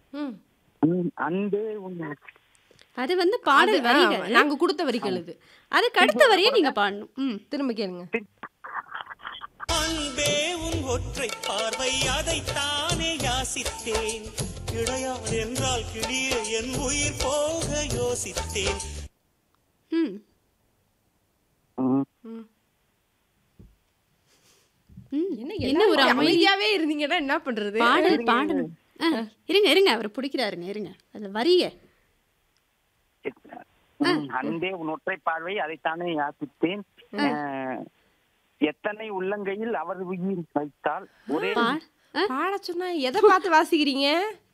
ம். அன்- அன்பே உன் அது வந்து பாடல் அது, வரிகள் ஆ, நாங்க கொடுத்த வரிகள் இது அதுக்கு அடுத்த வரியை நீங்க பாடணும் ம் திரும்ப கேளுங்க அன்பே உன் ஒற்றை பார்வை அதைத்தானே யாசித்தேன் கிடையாது என்றால் கிளியே என் உயிர் போக யோசித்தேன் ம் ம். ம். என்ன என்ன என்ன ஒரு ஒரு அமைதி அமைதியாவே இருந்தீங்கன்னா என்ன பண்றது பாடல் பாடணும் ஆ, இருங்க இருங்க அவர் பிடிக்கிறாருங்க இருங்க அது வரிய ம், அன்பே உன் ஒற்றை பார்வை அதைத்தானே யாசித்தேன் அஹ், எத்தனை உள்ளங்கையில் அவர் உயிர் வைத்தால் ஒரே பா ஆ, பாட சொன்னா எதை பார்த்து வாசிக்கிறீங்க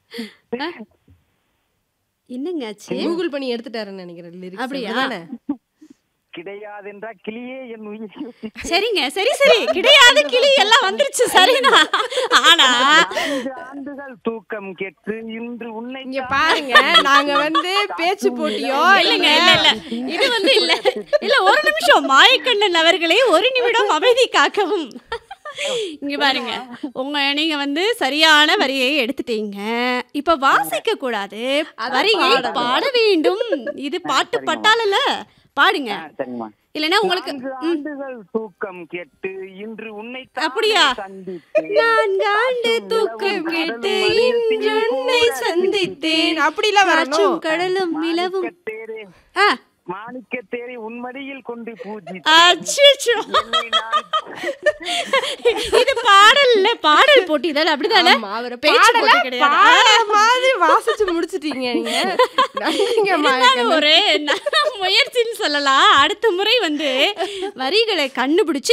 என்னங்க ஆச்சு கூகுள் பண்ணி எடுத்துட்டாருன்னு நினைக்கிறேன் lyrics. அப்படியா? அப்படிதானே? கிடையாதென்றா கிளியே என் உயிர் யோசித்தேன். சரிங்க சரி சரி கிடையாது கிளி எல்லாம் வந்துருச்சு சரிண்ணா ஆனா நான்கு ஆண்டுகள் தூக்கம் கெட்டு இன்று உன்னை இங்க பாருங்க நாங்க வந்து பேச்சு போட்டியோ இல்லைங்க இல்ல இல்ல இது வந்து இல்ல இல்ல ஒரு நிமிஷம் மாயக்கண்ணன் அவர்களே ஒரு நிமிடம் அமைதி காக்கவும் இங்க பாருங்க உங்க நீங்க வந்து சரியான வரியை எடுத்துட்டீங்க இப்ப வாசிக்க கூடாது வரியை பாட வேண்டும் இது பாட்டு பட்டாளல பாடுங்க ஆ, சரிம்மா இல்லைன்னா உங்களுக்கு நான்கு ஆண்டுகள் தூக்கம் கெட்டு இன்று உன்னை அப்படியா? சந்தித்தேன் நான்காண்டு தூக்கம் கேட்டு இன்று உன்னை சந்தித்தேன் அப்படிலாம் காற்றும் வரணும் கடலும் நிலவும் மாணிக்கத்தேரே ஆ மாணிக்கத்தேரை உன்மடியில் கொண்டு பூஜி அச்சச்சோ. என்னை நான் இது பாடல் இல்ல பாடல் போட்டி தானே அப்படிதானே ஆமா, அவரை பேச்சு பாடல போட்டி கிடையாது. பாட மாதிரி வாசிச்சு முடிச்சிட்டீங்க நீங்க நன்றிங்கம்மா. இருந்தாலும் ஒரு நல்ல முயற்சின்னு சொல்லலாம் அடுத்த முறை வந்து வரிகளை கண்டுபிடிச்சு